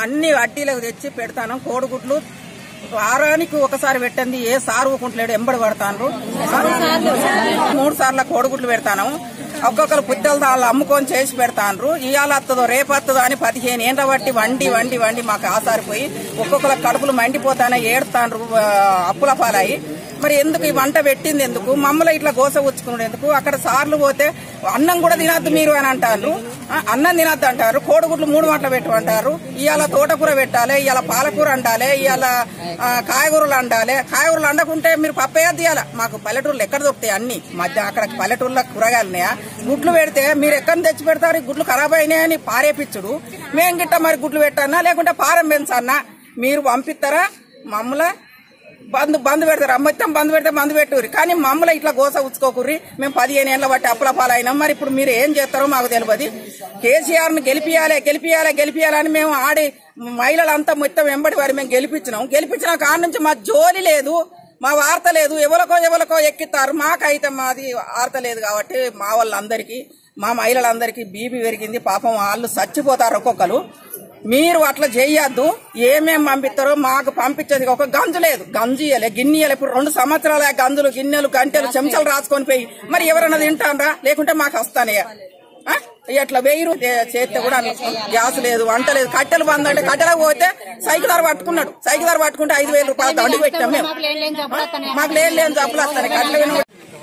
అన్ని అడ్డీలకు తెచ్చి పెడతాను కోడిగుడ్లు వారానికి ఒకసారి పెట్టండి ఏ సారు ఊకుంటలేడు ఎంబడి పడతాను మూడు సార్లు కోడిగుడ్లు పెడతాను ఒక్కొక్కరు పుట్టెలు దాళ్ళు అమ్ముకొని చేసి పెడతాను ఇవాళ వస్తుందో రేపు వస్తుందో అని పదిహేను ఏండ్ల బట్టి వండి వండి వండి మాకు ఆసారిపోయి ఒక్కొక్కరు కడుపులు మండిపోతానే ఏడుతాండ్రు ఆ, అప్పుల పాలయ్యి మరి ఎందుకు ఈ వంట పెట్టింది ఎందుకు మమ్మల్ని ఇట్లా గోస ఉచ్చుకున్నాడు ఎందుకు అక్కడ సార్లు పోతే అన్నం కూడా తినద్దు మీరు అని అంటారు ఆ, అన్నం తినద్దు అంటారు కోడిగుడ్లు మూడు మాటలు పెట్టమంటారు ఇవాళ తోటకూర పెట్టాలి ఇవాళ పాలకూర అండాలి ఇవాళ ఆ, కాయగూరలు అండాలి కాయగూరలు అండకుంటే మీరు పప్పే తీయాలి మాకు పల్లెటూర్లు ఎక్కడ దొరుకుతాయి అన్ని మధ్య అక్కడ పల్లెటూర్లో కూరగాయలు ఉన్నాయా గుడ్లు పెడితే మీరు ఎక్కడ తెచ్చి పెడతారు ఈ గుడ్లు ఖరాబ్ అయినాయని పారేపిచ్చుడు మేం గిట్ట మరి గుడ్లు పెట్టన్నా లేకుంటే పారం పెంచన్నా మీరు పంపిస్తారా మమ్మల్ని బంద్ బంద్ పెడతారు మొత్తం బంద్ పెడితే బంద్ పెట్టుర్రి కానీ మమ్మల్ని ఇట్లా గోస ఉచ్చుకోకుర్రి మేము పదిహేను ఏళ్ళ బట్టి అప్పుల పాలైనాం మరి ఇప్పుడు మీరు ఏం చేస్తారో మాకు తెలియదు కేసీఆర్ ను గెలిపియాలి గెలిపియాలి గెలిపియాలని మేము ఆడి మహిళలంతా మొత్తం వెంబడి వారి మేము గెలిపించినాం గెలిపించిన కాడ నుంచి మా జోలి లేదు మా వార్త లేదు ఎవరికో ఎవరికో ఎక్కిస్తారు మాకైతే మాది వార్త లేదు కాబట్టి మా వాళ్ళందరికీ మా మహిళలందరికీ బీపీ పెరిగింది పాపం వాళ్ళు చచ్చిపోతారు ఒక్కొక్కరు మీరు అట్లా చేయొద్దు ఏమేం పంపిస్తారో మాకు పంపించేది ఒక గంజు లేదు గంజు ఇయ్యలే గిన్నె ఇయ్యలే ఇప్పుడు రెండు సంవత్సరాల గంజులు గిన్నెలు గంటెలు చెంచాలు రాసుకొని పోయి మరి ఎవరన్నా తింటానరా లేకుంటే మాకు వస్తానే ఇట్లా వెయ్యి చేస్తే కూడా గ్యాస్ లేదు వంట లేదు కట్టెలు బంద్ అంటే కట్టెలకు పోతే సైకిల్ ధర పట్టుకున్నాడు సైకిల్ ధర పట్టుకుంటే ఐదు వేల రూపాయలు దండి పెట్టాం మేము మాకు లేని లేని జబ్బులు వస్తాయి కట్టెలు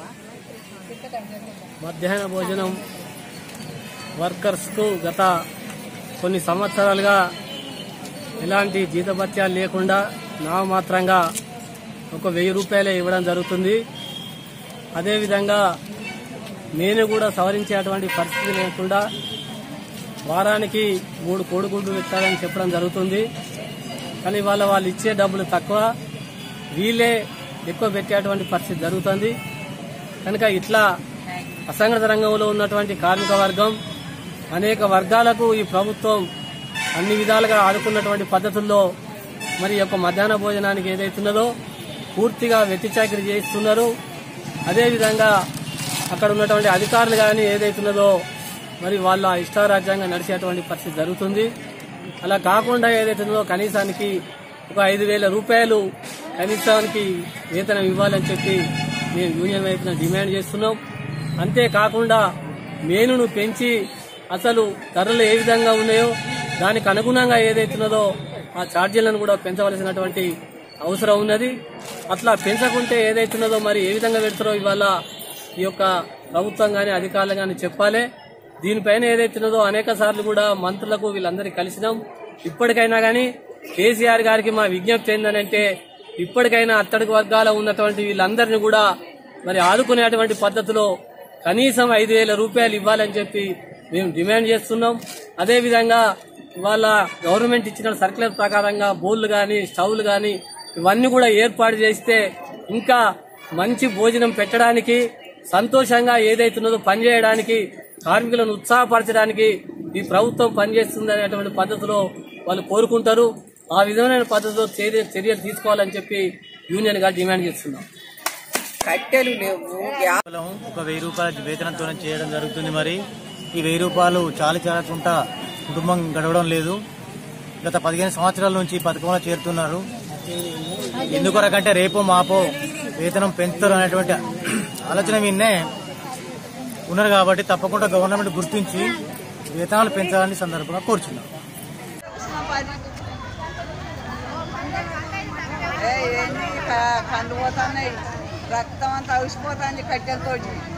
మధ్యాహ్న భోజనం వర్కర్స్కు గత కొన్ని సంవత్సరాలుగా ఎలాంటి జీతభత్యాలు లేకుండా నామమాత్రంగా ఒక వెయ్యి రూపాయలే ఇవ్వడం జరుగుతుంది అదేవిధంగా నేను కూడా సవరించేటువంటి పరిస్థితి లేకుండా వారానికి మూడు కోడిగుడ్లు పెట్టాలని చెప్పడం జరుగుతుంది కానీ వాళ్ళ వాళ్ళు ఇచ్చే డబ్బులు తక్కువ వీళ్ళే ఎక్కువ పెట్టేటువంటి పరిస్థితి జరుగుతుంది కనుక ఇట్లా అసంఘటిత రంగంలో ఉన్నటువంటి కార్మిక వర్గం అనేక వర్గాలకు ఈ ప్రభుత్వం అన్ని విధాలుగా ఆదుకున్నటువంటి పద్ధతుల్లో మరి ఈ యొక్క మధ్యాహ్న భోజనానికి ఏదైతున్నదో పూర్తిగా వెట్టి చాకరీ చేయిస్తున్నారు అదేవిధంగా అక్కడ ఉన్నటువంటి అధికారులు కానీ ఏదైతున్నదో మరి వాళ్ళ ఇష్టారాజ్యంగా నడిచేటువంటి పరిస్థితి జరుగుతుంది అలా కాకుండా ఏదైతుందో కనీసానికి ఒక ఐదు వేల రూపాయలు కనీసానికి వేతనం ఇవ్వాలని చెప్పి మేము యూనియన్ వైపున డిమాండ్ చేస్తున్నాం అంతేకాకుండా మేనును పెంచి అసలు ధరలు ఏ విధంగా ఉన్నాయో దానికి అనుగుణంగా ఏదైతున్నదో ఆ ఛార్జీలను కూడా పెంచవలసినటువంటి అవసరం ఉన్నది అట్లా పెంచకుంటే ఏదైతున్నదో మరి ఏ విధంగా పెడతారో ఇవాళ ఈ యొక్క ప్రభుత్వం గాని అధికారులు గాని చెప్పాలి దీనిపైన ఏదైతున్నదో అనేక సార్లు కూడా మంత్రులకు వీళ్ళందరికీ కలిసినాం ఇప్పటికైనా గాని కేసీఆర్ గారికి మా విజ్ఞప్తి ఏంటంటే ఇప్పటికైనా అట్టడుగు వర్గాల ఉన్నటువంటి వీళ్ళందరినీ కూడా మరి ఆదుకునేటువంటి పద్ధతిలో కనీసం ఐదు వేల రూపాయలు ఇవ్వాలని చెప్పి మేము డిమాండ్ చేస్తున్నాం అదేవిధంగా వాళ్ళ గవర్నమెంట్ ఇచ్చిన సర్క్యులర్ ప్రకారంగా బోర్లు కానీ స్టవ్లు కానీ ఇవన్నీ కూడా ఏర్పాటు చేస్తే ఇంకా మంచి భోజనం పెట్టడానికి సంతోషంగా ఏదైతున్నదో పనిచేయడానికి కార్మికులను ఉత్సాహపరచడానికి ఈ ప్రభుత్వం పనిచేస్తుంది అనేటువంటి పద్ధతిలో వాళ్ళు కోరుకుంటారు ఆ విధమైన పద్ధతిలో చర్య చర్యలు తీసుకోవాలని చెప్పి యూనియన్ గా డిమాండ్ చేస్తున్నాం కట్టెలు లేవు గ్యాస్ కేవలం ఒక వెయ్యి రూపాయల వేతనంతో చేయడం జరుగుతుంది మరి ఈ వెయ్యి రూపాయలు చాలి చాలకుండా కుటుంబం గడవడం లేదు గత పదిహేను సంవత్సరాల నుంచి ఈ పథకంలో చేరుతున్నారు ఎందుకొరకంటే రేపో మాపో వేతనం పెంచుతారు అనేటువంటి ఆలోచన మీదనే ఉన్నారు కాబట్టి తప్పకుండా గవర్నమెంట్ గుర్తించి వేతనాలు పెంచాలని సందర్భంగా కోరుచున్నాం కండు పోతున్నాయి రక్తం అంతా అవిసిపోతుంది కట్టెలతో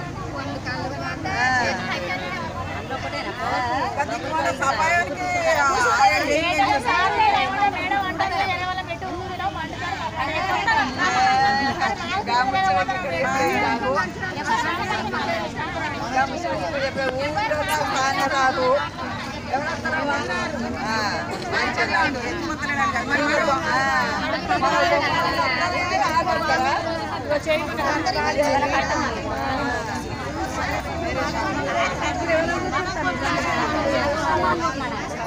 రాదు చేయి